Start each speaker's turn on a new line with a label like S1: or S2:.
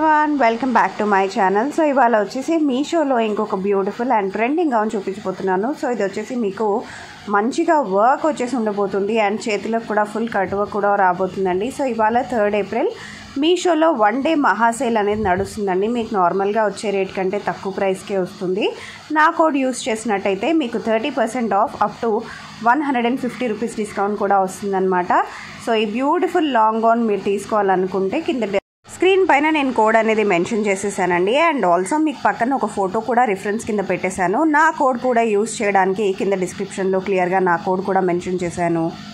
S1: everyone welcome back to my channel so ఇవాళ వచ్చేసి మీషోలో ఇంకొక బ్యూటిఫుల్ అండ్ ట్రెండింగ్ గౌన్ చూపించబోతున్నాను సో ఇది వచ్చేసి మీకు మంచిగా వర్క్ వచ్చేసి ఉండబోతుంది అండ్ చేతిలో కూడా ఫుల్ కట్ వర్క్ కూడా రాబోతుందండి సో ఇవాళ థర్డ్ ఏప్రిల్ మీషోలో వన్ డే మహాసేల్ అనేది నడుస్తుందండి మీకు నార్మల్గా వచ్చే రేట్ కంటే తక్కువ ప్రైస్కే వస్తుంది నా కోడ్ యూస్ చేసినట్టయితే మీకు thirty percent off up to one hundred and fifty rupees discount కూడా వస్తుందన్నమాట సో ఈ బ్యూటిఫుల్ లాంగ్ గౌన్ మీరు తీసుకోవాలనుకుంటే కింద స్క్రీన్ పైన నేను కోడ్ అనేది మెన్షన్ చేసేసానండి అండ్ ఆల్సో మీకు పక్కన ఒక ఫోటో కూడా రిఫరెన్స్ కింద పెట్టేశాను నా కోడ్ కూడా యూస్ చేయడానికి కింద డిస్క్రిప్షన్లో క్లియర్గా నా కోడ్ కూడా మెన్షన్ చేశాను